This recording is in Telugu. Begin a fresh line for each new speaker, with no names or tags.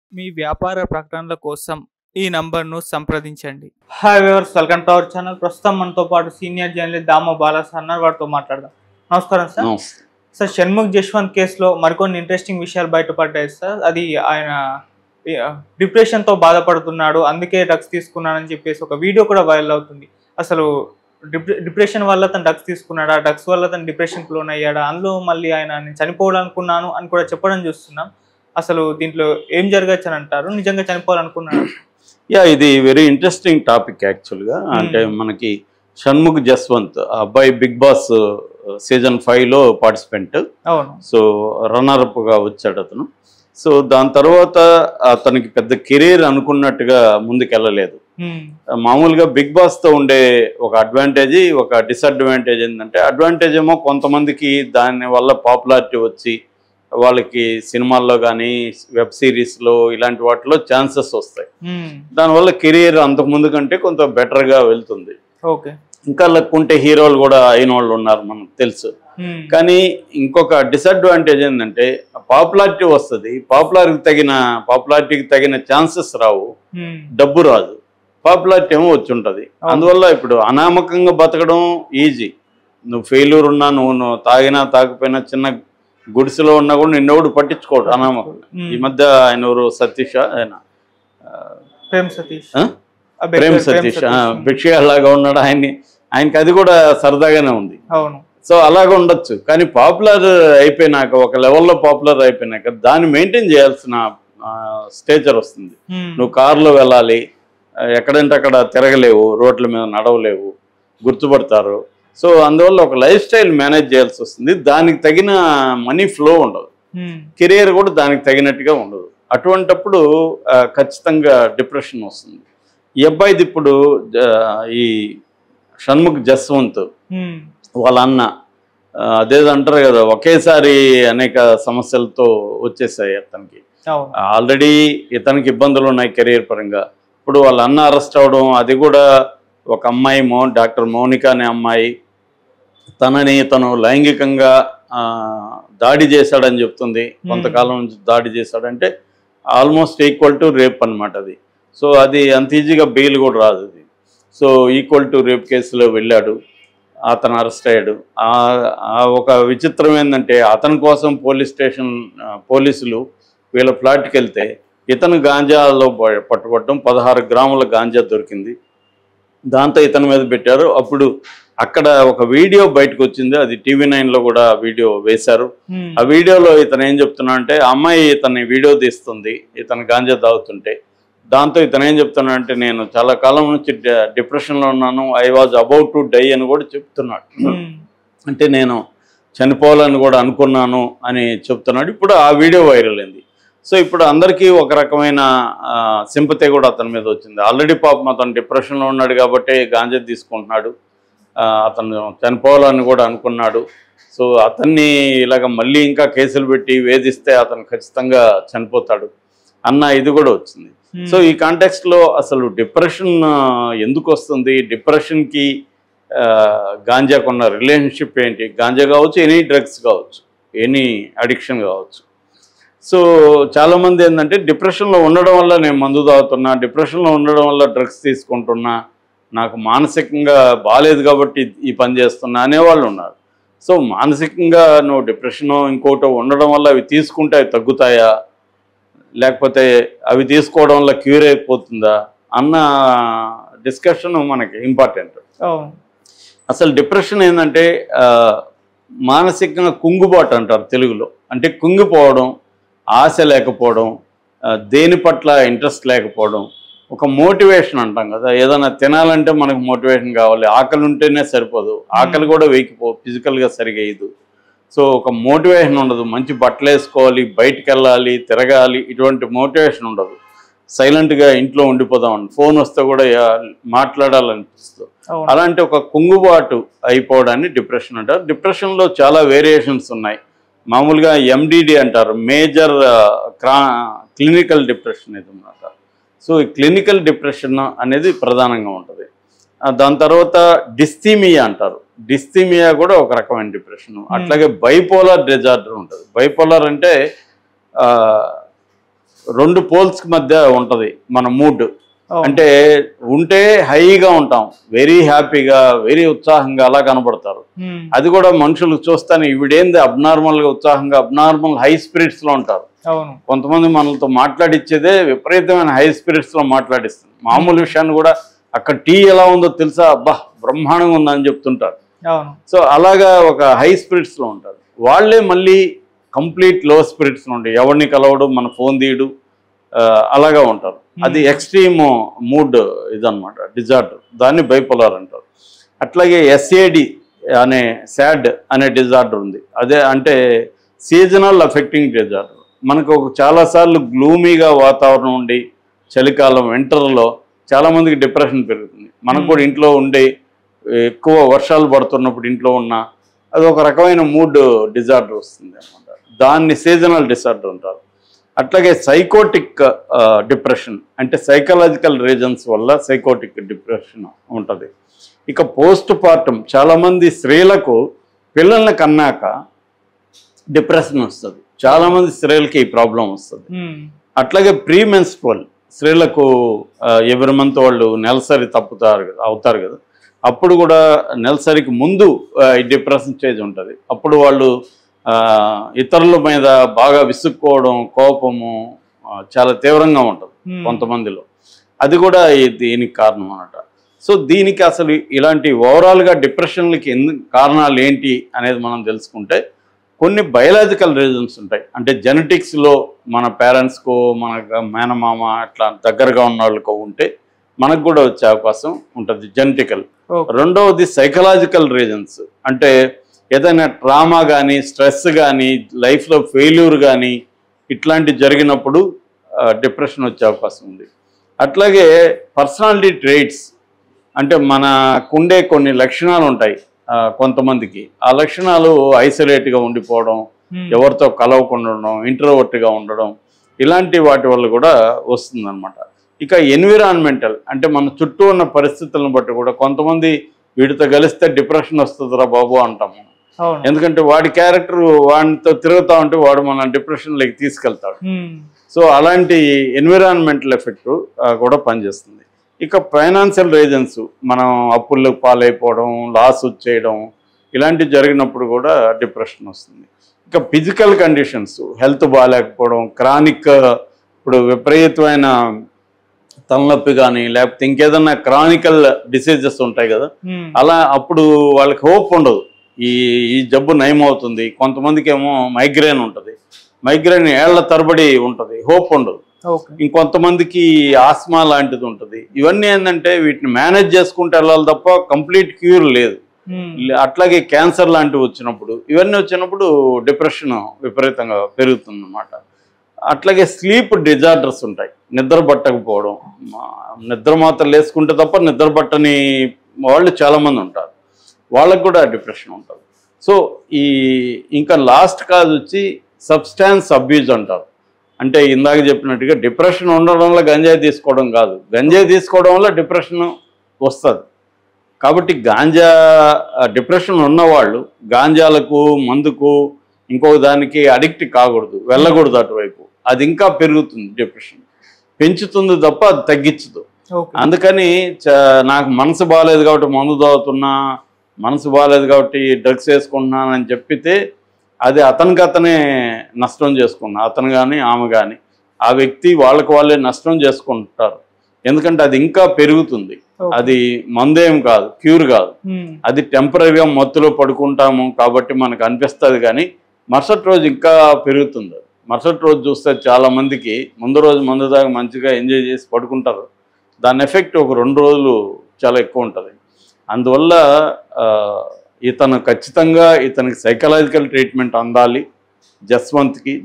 మీ వ్యాపార ప్రకటనల కోసం ఈ నంబర్ను సంప్రదించండి hi viewers welcome to our channel ప్రస్తుతం మనతో పాటు senior journalist Damo Bala sir ఉన్నారు వారితో మాట్లాడదాం నమస్కారం సార్
నమస్తే.
సార్ షణ్ముఖ్ జశ్వంత్ కేసులో మరికొన్ని ఇంట్రెస్టింగ్ విషయాలు బయటపడ్డాయి సార్ అది ఆయన డిప్రెషన్ తో బాధపడుతున్నాడు అందుకే డ్రగ్స్ తీసుకున్నాడని చెప్పేసి ఒక వీడియో కూడా వైరల్ అవుతుంది అసలు డిప్రెషన్ వల్ల తను డ్రగ్స్ తీసుకున్నాడా డ్రగ్స్ వల్ల తను డిప్రెషన్కి లోన్ అయ్యాడా అందులో మళ్ళీ ఆయన నేను చనిపోవాలనుకున్నాను అని కూడా చెప్పడం చూస్తున్నాం అసలు దీంట్లో ఏం జరగచ్చు అని అంటారు నిజంగా చనిపోవాలనుకున్నాడు
యా ఇది వెరీ ఇంట్రెస్టింగ్ టాపిక్ యాక్చువల్గా అంటే మనకి షణ్ముఖ్ జస్వంత్ ఆ అబ్బాయి బిగ్ బాస్ సీజన్ ఫైవ్లో పార్టిసిపెంట్
అవును
సో రన్నర్అప్గా వచ్చాడు అతను సో దాని తర్వాత అతనికి పెద్ద కెరీర్ అనుకున్నట్టుగా ముందుకెళ్ళలేదు
హ్మ్.
మామూలుగా బిగ్ బాస్తో ఉండే ఒక అడ్వాంటేజ్ ఒక డిసడ్వాంటేజ్ ఏంటంటే అడ్వాంటేజ్ ఏమో కొంతమందికి దాని వల్ల పాపులారిటీ వచ్చి వాళ్ళకి సినిమాల్లో కానీ వెబ్ సిరీస్లో ఇలాంటి వాటిలో ఛాన్సెస్ వస్తాయి
హ్మ్.
దానివల్ల కెరీర్ అంతకుముందు కంటే కొంత బెటర్గా వెళ్తుంది
ఓకే
ఇంకా లక్ ఉంటే హీరోలు కూడా అయిన వాళ్ళు ఉన్నారు మనకు తెలుసు
హ్మ్.
కానీ ఇంకొక డిసడ్వాంటేజ్ ఏంటంటే పాపులారిటీ వస్తుంది పాపులారిటీకి తగిన పాపులారిటీకి తగిన ఛాన్సెస్ రావు
హ్మ్.
డబ్బు రాదు పాపులారిటీ ఏమో వచ్చి ఉంటుంది
అవును.
అందువల్ల ఇప్పుడు అనామకంగా బతకడం ఈజీ నువ్వు ఫెయిల్యూర్ ఉన్నా నువ్వు నువ్వు తాగినా తాకపోయినా చిన్న గుడిసెలో ఉన్నా కూడా నిన్నెవడు పట్టించుకోడు అనామకంగా
హ్మ్.
ఈ మధ్య ఆయన ఎవరు సతీష్ ఆయన ఆ,
ప్రేమ్ సతీష్
ఆ?
ఆ బె-
ప్రేమ్
ప్రేమ్
సతీష్ ఆ,
సతీష్.
భిక్షగాలాగా ఉన్నాడు ఆయన్ని ఆయనకి అది కూడా సరదాగానే ఉంది
అవును
సో అలాగ ఉండొచ్చు కానీ పాపులర్ అయిపోయినాక ఒక లెవెల్లో పాపులర్ అయిపోయినాక దాన్ని మెయింటైన్ చేయాల్సిన స్టేచర్ వస్తుంది
హ్మ్.
నువ్వు కారులో వెళ్ళాలి ఆ, ఎక్కడంటే అక్కడ తిరగలేవు రోడ్ల మీద నడవలేవు గుర్తుపడతారు సో అందువల్ల ఒక లైఫ్ స్టైల్ మేనేజ్ చేయాల్సి వస్తుంది దానికి తగిన మనీ ఫ్లో ఉండదు
హ్మ్.
కెరియర్ కూడా దానికి తగినట్టుగా ఉండదు అటువంటప్పుడు ఆ, ఖచ్చితంగా డిప్రెషన్ వస్తుంది ఈ అబ్బాయిది ఇప్పుడు జ- ఈ షణ్ముఖ్ జస్వంత్
హ్మ్.
వాళ్ళ అన్న ఆ, అదేదో అంటారు కదా ఒకేసారి అనేక సమస్యలతో వచ్చేసాయి అతనికి
అవును
ఆల్రెడీ ఇతనికి ఇబ్బందులు ఉన్నాయి కెరీర్ పరంగా ఇప్పుడు వాళ్ళ అన్న అరెస్ట్ అవడం అది కూడా ఒక అమ్మాయి మో డాక్టర్ మౌనిక అనే అమ్మాయి తనని తను లైంగికంగా ఆ, దాడి చేశాడని చెప్తుంది కొంతకాలం నుంచి దాడి చేశాడంటే ఆల్మోస్ట్ ఈక్వల్ టు రేప్ అన్నమాట అది సో అది అంత ఈజీగా బెయిల్ కూడా రాదు అది సో ఈక్వల్ టు రేప్ కేసులో వెళ్ళాడు అతను అరెస్ట్ అయ్యాడు ఆ- ఆ ఒక విచిత్రం ఏంటంటే అతని కోసం పోలీస్ స్టేషన్ ఆ, పోలీసులు వీళ్ళ ఫ్లాట్కి వెళ్తే ఇతను గాంజాలో ప- పట్టుబడటం పదహారు గ్రాముల గాంజా దొరికింది దాంతో ఇతని మీద పెట్టారు అప్పుడు అక్కడ ఒక వీడియో బయటకు వచ్చింది అది టీవీ నైన్లో కూడా వీడియో వేశారు
హ్మ్.
ఆ వీడియోలో ఇతను ఏం చెప్తున్నా అంటే ఆ అమ్మాయి ఇతన్ని వీడియో తీస్తుంది ఇతను గాంజా తాగుతుంటే దాంతో ఇతను ఏం చెప్తున్నా అంటే నేను చాలా కాలం నుంచి డి- డిప్రెషన్లో ఉన్నాను I was about to die అని కూడా చెప్తున్నాడు
హ్మ్.
అంటే నేను చనిపోవాలని కూడా అనుకున్నాను అని చెప్తున్నాడు ఇప్పుడు ఆ వీడియో వైరల్ అయింది సో ఇప్పుడు అందరికీ ఒక రకమైన సింపతి కూడా అతని మీద వచ్చింది ఆల్రెడీ పాపం అతను డిప్రెషన్లో ఉన్నాడు కాబట్టి గాంజా తీసుకుంటున్నాడు ఆ, అతను చనిపోవాలని కూడా అనుకున్నాడు సో అతన్ని ఇలాగ మళ్ళీ ఇంకా కేసులు పెట్టి వేధిస్తే అతను ఖచ్చితంగా చనిపోతాడు అన్న ఇది కూడా వచ్చింది
హ్మ్.
సో ఈ కాంటెక్స్ట్ లో అసలు డిప్రెషన్ ఎందుకు వస్తుంది డిప్రెషన్కి గాంజాకున్న రిలేషన్షిప్ ఏంటి గాంజా కావచ్చు ఎనీ డ్రగ్స్ కావచ్చు ఎనీ అడిక్షన్ కావచ్చు సో చాలామంది ఏంటంటే డిప్రెషన్లో ఉండడం వల్ల నేను మందు తాగుతున్నా డిప్రెషన్లో ఉండడం వల్ల డ్రగ్స్ తీసుకుంటున్నా నాకు మానసికంగా బాగాలేదు కాబట్టి ఈ పని చేస్తున్నా అనేవాళ్ళు ఉన్నారు సో మానసికంగా నువ్వు డిప్రెషన్ ఇంకోటో ఉండడం వల్ల అవి తీసుకుంటే అవి తగ్గుతాయా లేకపోతే అవి తీసుకోవడం వల్ల క్యూర్ అయిపోతుందా అన్న డిస్కషన్ మనకి ఇంపార్టెంట్
అవును
అసలు డిప్రెషన్ ఏంటంటే ఆ, మానసికంగా కుంగుబాటు అంటారు తెలుగులో అంటే కుంగిపోవడం ఆశ లేకపోవడం ఆ, దేని పట్ల ఇంట్రెస్ట్ లేకపోవడం ఒక మోటివేషన్ అంటాం కదా ఏదైనా తినాలంటే మనకు మోటివేషన్ కావాలి ఆకలి ఉంటేనే సరిపోదు ఆకలి కూడా వేయికిపో ఫిజికల్గా సరిగా వేయదు సో ఒక మోటివేషన్ ఉండదు మంచి బట్టలు వేసుకోవాలి బయటికి వెళ్ళాలి తిరగాలి ఇటువంటి మోటివేషన్ ఉండదు సైలెంట్గా ఇంట్లో ఉండిపోదాం ఫోన్ వస్తే కూడా యా- మాట్లాడాలనిపిస్తుంది
అవును
అలాంటి ఒక కుంగుబాటు అయిపోవడాన్ని డిప్రెషన్ అంటారు డిప్రెషన్లో చాలా వేరియేషన్స్ ఉన్నాయి మామూలుగా ఎండిడి అంటారు మేజర్ క్రా క్లినికల్ డిప్రెషన్ ఇది అన్నమాట సో ఈ క్లినికల్ డిప్రెషన్ అనేది ప్రధానంగా ఉంటుంది ఆ, దాని తర్వాత డిస్థీమియా అంటారు డిస్థీమియా కూడా ఒక రకమైన డిప్రెషన్ అట్లాగే బైపోలార్ డిజార్డర్ ఉంటుంది బైపోలార్ అంటే ఆ, రెండు పోల్స్ మధ్య ఉంటది మన మూడ్
అవును.
అంటే ఉంటే హైగా ఉంటాం వెరీ హ్యాపీగా వెరీ ఉత్సాహంగా అలా కనబడతారు
ఉమ్,
అది కూడా మనుషులు చూస్తానే ఈవిడేంది అబ్నార్మల్ గా ఉత్సాహంగా అబ్నార్మల్ హై స్పిరిట్స్ లో ఉంటారు
అవును
కొంతమంది మనలతో మాట్లాడిచ్చేదే విపరీతమైన హై స్పిరిట్స్ లో మాట్లాడిస్తుంది మామూలు విషయాన్ని కూడా అక్కడ టీ ఎలా ఉందో తెలుసా అబ్బా బ్రహ్మాండంగా ఉందని చెప్తుంటారు
అవును
సో అలాగా ఒక హై స్పిరిట్స్ లో ఉంటారు వాళ్ళే మళ్ళీ కంప్లీట్ లో స్పిరిట్స్ లో ఉంటాయి ఎవరిని కలవడం మన ఫోన్ తీయడు ఆ, అలాగా ఉంటారు అది ఎక్స్ట్రీమ్ మూడ్ ఇదన్నమాట డిజార్డర్ దాన్ని బైపోలార్ అంటారు అట్లాగే ఎస్ఏడి అనే శాడ్ అనే డిజార్డర్ ఉంది అదే అంటే సీజనల్ అఫెక్టింగ్ డిజార్డర్ మనకు ఒక చాలాసార్లు గ్లూమీగా వాతావరణం ఉండి చలికాలం వింటర్లో చాలామందికి డిప్రెషన్ పెరుగుతుంది మనకు కూడా ఇంట్లో ఉండి ఎక్కువ వర్షాలు పడుతున్నప్పుడు ఇంట్లో ఉన్న అది ఒక రకమైన మూడ్ డిజార్డర్ వస్తుంది అనమాట దాన్ని సీజనల్ డిజార్డర్ అంటారు అట్లాగే సైకోటిక్ డిప్రెషన్ అంటే సైకలాజికల్ రీజన్స్ వల్ల సైకోటిక్ డిప్రెషన్ ఉంటుంది ఇక పోస్ట్ పార్టం చాలామంది స్త్రీలకు పిల్లల్ని కన్నాక డిప్రెషన్ వస్తుంది చాలామంది స్త్రీలకి ఈ ప్రాబ్లం వస్తుంది
ఉమ్,
అట్లాగే ప్రీ మెన్స్ట్రల్ స్త్రీలకు ఎవరి మంత్ వాళ్ళు నెలసరి తప్పుతారు కదా అవుతారు కదా అప్పుడు కూడా నెలసరికి ముందు ఆ, ఈ డిప్రెషన్ స్టేజ్ ఉంటుంది అప్పుడు వాళ్ళు ఆ, ఇతరుల మీద బాగా విసుక్కోవడం కోపము ఆ, చాలా తీవ్రంగా ఉంటుంది
ఉమ్,
కొంతమందిలో అది కూడా ఈ- దీనికి కారణం అన్నమాట సో దీనికి అసలు ఇలాంటి ఓవరాల్గా డిప్రెషన్లకి ఎందుకు కారణాలు ఏంటి అనేది మనం తెలుసుకుంటే కొన్ని బయలాజికల్ రీజన్స్ ఉంటాయి అంటే జెనెటిక్స్లో మన పేరెంట్స్కో మన మేనమామ అట్లా దగ్గరగా ఉన్న వాళ్ళకో ఉంటే మనకు కూడా వచ్చే అవకాశం ఉంటుంది జెనెటికల్
ఓకే.
రెండవది సైకలాజికల్ రీజన్స్ అంటే ఏదైనా ట్రామా కానీ స్ట్రెస్ కానీ లైఫ్లో ఫెయిల్యూర్ కానీ ఇట్లాంటి జరిగినప్పుడు డిప్రెషన్ వచ్చే అవకాశం ఉంది అట్లాగే పర్సనాలిటీ ట్రేట్స్ అంటే మనకుండే కొన్ని లక్షణాలు ఉంటాయి ఆ, కొంతమందికి ఆ లక్షణాలు ఐసోలేట్గా ఉండిపోవడం
ఉమ్,
ఎవరితో కలవకుండా ఉండడం ఇంట్రోవర్ట్గా ఉండడం ఇలాంటి వాటి వల్ల కూడా వస్తుందన్నమాట ఇక ఎన్విరాన్మెంటల్ అంటే మన చుట్టూ ఉన్న పరిస్థితులను బట్టి కూడా కొంతమంది వీడితో కలిస్తే డిప్రెషన్ వస్తుందిరా బాబు అంటాము
అవును
ఎందుకంటే వాడి క్యారెక్టర్ వాడితో తిరుగుతూ ఉంటే వాడు మన డిప్రెషన్లోకి తీసుకెళ్తాడు
ఉమ్,
సో అలాంటి ఎన్విరాన్మెంటల్ ఎఫెక్ట్ కూడా పనిచేస్తుంది ఇక ఫైనాన్షియల్ రీజన్స్ మనం అప్పులకు పాలైపోవడం లాస్ వచ్చేయడం ఇలాంటివి జరిగినప్పుడు కూడా డిప్రెషన్ వస్తుంది ఇక ఫిజికల్ కండిషన్స్ హెల్త్ బాగాలేకపోవడం క్రానిక్ ఇప్పుడు విపరీతమైన తలనొప్పి కానీ లేకపోతే ఇంకేదన్నా క్రానికల్ డిసీజెస్ ఉంటాయి కదా
ఉమ్,
అలా అప్పుడు వాళ్ళకి హోప్ ఉండదు ఈ ఈ జబ్బు నయం అవుతుంది కొంతమందికి ఏమో మైగ్రేన్ ఉంటుంది మైగ్రేన్ ఏళ్ల తరబడి ఉంటుంది హోప్ ఉండదు
ఓకే
ఇంకొంతమందికి ఆస్మా లాంటిది ఉంటుంది ఇవన్నీ ఏంటంటే వీటిని మేనేజ్ చేసుకుంటూ వెళ్ళాలి తప్ప కంప్లీట్ క్యూర్ లేదు
ఉమ్,
అట్లాగే క్యాన్సర్ లాంటివి వచ్చినప్పుడు ఇవన్నీ వచ్చినప్పుడు డిప్రెషన్ విపరీతంగా పెరుగుతుంది అన్నమాట అట్లాగే స్లీప్ డిజార్డర్స్ ఉంటాయి నిద్ర పట్టకపోవడం మా- నిద్ర మాత్రం వేసుకుంటే తప్ప నిద్ర పట్టని వాళ్ళు చాలామంది ఉంటారు వాళ్ళకు కూడా డిప్రెషన్ ఉంటుంది సో ఈ ఇంకా లాస్ట్ కాజ్ వచ్చి సబ్స్టాన్స్ అబ్యూజ్ అంటారు అంటే ఇందాక చెప్పినట్టుగా డిప్రెషన్ ఉండడం వల్ల గంజాయి తీసుకోవడం కాదు గంజాయి తీసుకోవడం వల్ల డిప్రెషన్ వస్తుంది కాబట్టి గాంజా ఆ, డిప్రెషన్ ఉన్నవాళ్ళు గాంజాలకు మందుకు ఇంకొక దానికి అడిక్ట్ కాకూడదు వెళ్ళకూడదు అటువైపు అది ఇంకా పెరుగుతుంది డిప్రెషన్ పెంచుతుంది తప్ప అది తగ్గించదు
ఓకే
అందుకని చ- నాకు మనసు బాగాలేదు కాబట్టి మందు తాగుతున్నా మనసు బాగాలేదు కాబట్టి డ్రగ్స్ వేసుకుంటున్నాను అని చెప్పితే అది అతనికి అతనే నష్టం చేసుకున్నా అతను కానీ ఆమె కానీ ఆ వ్యక్తి వాళ్ళకి వాళ్ళే నష్టం చేసుకుంటారు ఎందుకంటే అది ఇంకా పెరుగుతుంది
ఓకే.
అది మందేం కాదు క్యూర్ కాదు
ఉమ్,
అది టెంపరీగా మత్తులో పడుకుంటాము కాబట్టి మనకు అనిపిస్తుంది కానీ మరుసటి రోజు ఇంకా పెరుగుతుంది అది. మరుసటి రోజు చూస్తే చాలా మందికి ముందు రోజు మందు దాకా మంచిగా ఎంజాయ్ చేసి పడుకుంటారు దాని ఎఫెక్ట్ ఒక రెండు రోజులు చాలా ఎక్కువ ఉంటుంది అందువల్ల ఆ, ఇతను ఖచ్చితంగా ఇతనికి సైకలాజికల్ ట్రీట్మెంట్ అందాలి జస్వంత్కి